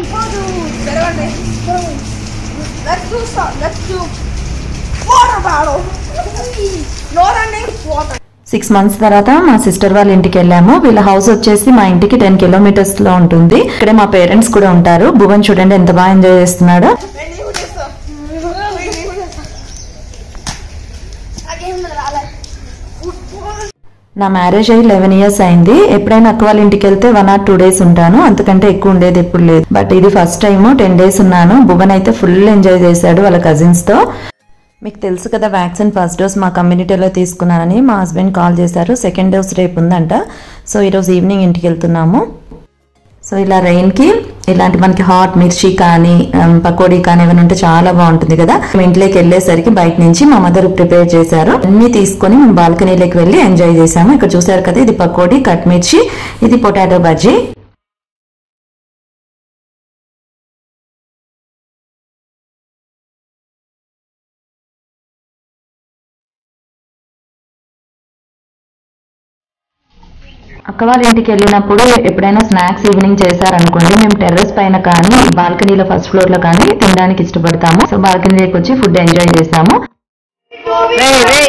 ఇంకోదు తెరవండి let's do let's do water బాడో నోరండి వాటర్ సిక్స్ మంత్స్ తర్వాత మా సిస్టర్ వాళ్ళ ఇంటికి వెళ్ళాము వీళ్ళ హౌస్ వచ్చేసి మా ఇంటికి టెన్ కిలోమీటర్స్ లో ఉంటుంది ఇక్కడే మా పేరెంట్స్ కూడా ఉంటారు భువన్ చూడండి ఎంత బాగా ఎంజాయ్ చేస్తున్నాడో నేను నీకు చేస్తా నేను నీకు చేస్తా నాకేం రాలే ఫుట్బాల్ నా మ్యారేజ్ అయ్యి లెవెన్ ఇయర్స్ అయింది ఎప్పుడైనా అక్క వాళ్ళ ఇంటికి వెళ్తే వన్ ఆర్ టూ డేస్ ఉంటాను అంతకంటే ఎక్కువ ఉండేది ఎప్పుడు లేదు బట్ ఇది ఫస్ట్ టైం టెన్ డేస్ ఉన్నాను భువన్ అయితే ఫుల్ ఎంజాయ్ చేశాడు వాళ్ళ కజిన్స్ తో మీకు తెలుసు కదా వ్యాక్సిన్ ఫస్ట్ డోస్ మా కమ్యూనిటీలో తీసుకున్నానని మా హస్బెండ్ కాల్ చేశారు సెకండ్ డోస్ రేపు ఉందంట సో ఈరోజు ఈవినింగ్ ఇంటికి వెళ్తున్నాము సో ఇలా రెయిన్కి ఇలాంటి మనకి హాట్ మిర్చి కానీ ఉమ్, పకోడీ కానీ ఏమైనా ఉంటే చాలా బాగుంటుంది కదా మేము ఇంట్లోకి వెళ్ళేసరికి బయట నుంచి మా మదర్ ప్రిపేర్ చేశారు అన్ని తీసుకొని మేము బాల్కనీలోకి వెళ్ళి ఎంజాయ్ చేసాము ఇక్కడ చూసారు కదా ఇది పకోడీ కట్ మిర్చి ఇది పొటాటో బజ్జీ అక్క వాళ్ళ ఇంటికి వెళ్ళినప్పుడు ఎప్పుడైనా స్నాక్స్ ఈవినింగ్ చేశారనుకోండి మేము టెర్రస్ పైన కానీ బాల్కనీలో ఫస్ట్ ఫ్లోర్ లో కానీ తినడానికి ఇష్టపడతాము సో బాల్కనీలోకి వచ్చి ఫుడ్ ఎంజాయ్ చేసాము రేయ్, రేయ్.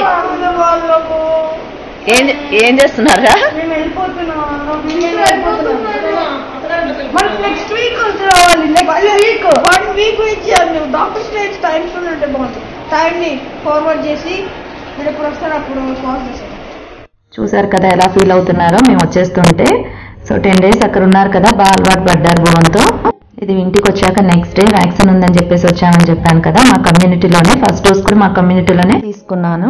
ఏం ఏం చేస్తున్నారా మేము వెళ్ళిపోతున్నాం మేము వెళ్ళిపోతున్నాం మనకి నెక్స్ట్ వీక్ రావాలి నెక్స్ట్ వీక్ వన్ వీక్ ఇచ్చారు నువ్వు డాక్టర్ స్టేజ్ టైం ఉంటే బాగుంటుంది టైంని ఫార్వర్డ్ చేసి మీరు ఎప్పుడు వస్తారు అప్పుడు కాల్ చేశారు చూసారు కదా ఎలా ఫీల్ అవుతున్నారో మేము వచ్చేస్తుంటే సో టెన్ డేస్ అక్కడ ఉన్నారు కదా బాగా అలవాటు పడ్డారు భువన్తో ఇది ఇంటికి వచ్చాక నెక్స్ట్ డే వ్యాక్సిన్ ఉందని చెప్పేసి వచ్చామని చెప్పాను కదా మా కమ్యూనిటీలోనే ఫస్ట్ డోస్ కూడా మా కమ్యూనిటీలోనే తీసుకున్నాను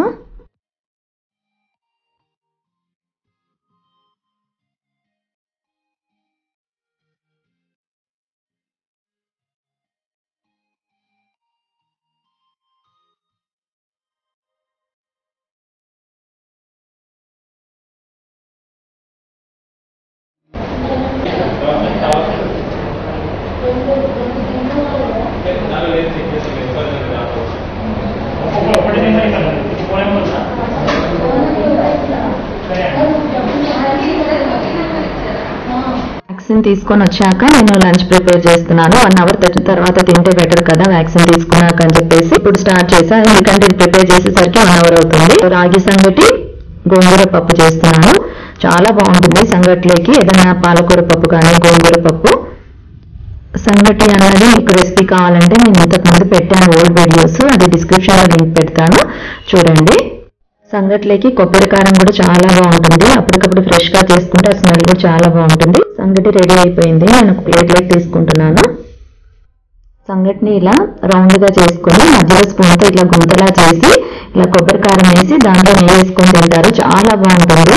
వ్యాక్సిన్ తీసుకొని వచ్చాక నేను లంచ్ ప్రిపేర్ చేస్తున్నాను వన్ అవర్ తర్వాత తింటే బెటర్ కదా వ్యాక్సిన్ తీసుకున్నాక అని చెప్పేసి ఇప్పుడు స్టార్ట్ చేశాను ఎందుకంటే ఇది ప్రిపేర్ చేసేసరికి వన్ అవర్ అవుతుంది రాగి సంగటి గోంగూర పప్పు చేస్తున్నాను చాలా బాగుంటుంది సంగట్లోకి ఏదైనా పాలకూర పప్పు కానీ గోంగూర పప్పు సంగటి అన్నది మీకు రెసిపీ కావాలంటే నేను ఇంతకుముందు పెట్టాను ఓల్డ్ వీడియోస్ అది డిస్క్రిప్షన్ లో లింక్ పెడతాను చూడండి సంగట్లోకి కొబ్బరి కారం కూడా చాలా బాగుంటుంది అప్పటికప్పుడు ఫ్రెష్ గా చేసుకుంటే ఆ స్మెల్ కూడా చాలా బాగుంటుంది సంగటి రెడీ అయిపోయింది నేను ఒక ప్లేట్ లోకి తీసుకుంటున్నాను సంగటిని ఇలా రౌండ్ గా చేసుకొని మధ్యలో స్పూన్ తో ఇట్లా గుంతలా చేసి ఇలా కొబ్బరి కారం వేసి దాంట్లో నెయ్యి వేసుకొని తింటారు చాలా బాగుంటుంది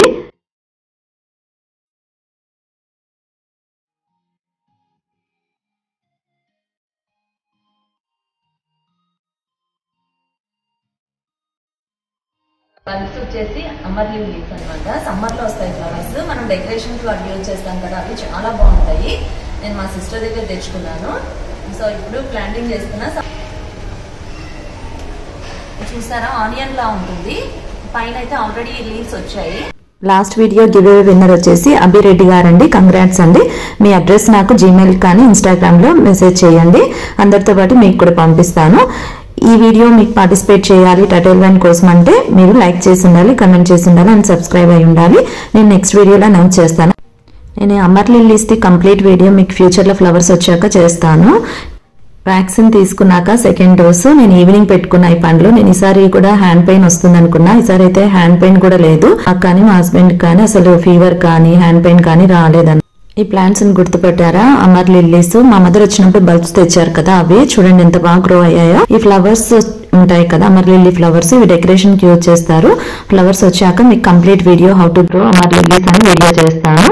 బల్బ్స్ వచ్చేసి అమర్లీ లీవ్స్ అనమాట సమ్మర్ లో వస్తాయి ఫ్లవర్స్ మనం డెకరేషన్ కి వాటి యూజ్ చేస్తాం కదా అవి చాలా బాగుంటాయి నేను మా సిస్టర్ దగ్గర తెచ్చుకున్నాను సో ఇప్పుడు ప్లాంటింగ్ చేస్తున్నా చూసారా ఆనియన్ లా ఉంటుంది పైన అయితే ఆల్రెడీ లీవ్స్ వచ్చాయి last video giveaway winner వచ్చేసి అభిరెడ్డి గారండి కంగ్రాట్స్ అండి మీ అడ్రస్ నాకు జీమెయిల్ కానీ ఇన్స్టాగ్రామ్ లో మెసేజ్ చేయండి అందరితో పాటు మీకు కూడా పంపిస్తాను ఈ వీడియో మీకు పార్టిసిపేట్ చేయాలి టైటిల్ వన్ కోసం అంటే మీరు లైక్ చేసి ఉండాలి కమెంట్ చేసి ఉండాలి అండ్ సబ్స్క్రైబ్ అయి ఉండాలి నేను నెక్స్ట్ వీడియోలో అనౌన్స్ చేస్తాను నేను అమర్ లిల్లీస్ది కంప్లీట్ వీడియో మీకు ఫ్యూచర్లో ఫ్లవర్స్ వచ్చాక చేస్తాను వ్యాక్సిన్ తీసుకున్నాక సెకండ్ డోసు నేను ఈవినింగ్ పెట్టుకున్న ఈ పండ్లు నేను ఈసారి కూడా హ్యాండ్ పెయిన్ వస్తుంది అనుకున్నా ఈసారి అయితే హ్యాండ్ పెయిన్ కూడా లేదు నాకు కానీ మా హస్బెండ్ కానీ అసలు ఫీవర్ కానీ హ్యాండ్ పెయిన్ కానీ రాలేదని ఈ ప్లాంట్స్ ని గుర్తుపెట్టారా అమర్ లిల్లీస్ మా మదర్ వచ్చినప్పుడు బల్బ్స్ తెచ్చారు కదా అవి చూడండి ఎంత బాగా గ్రో అయ్యాయో ఈ ఫ్లవర్స్ ఉంటాయి కదా అమర్ లిల్లీ ఫ్లవర్స్ ఇవి డెకరేషన్ కి యూజ్ చేస్తారు ఫ్లవర్స్ వచ్చాక మీకు complete video how to grow amaryllis అని వీడియో చేస్తాను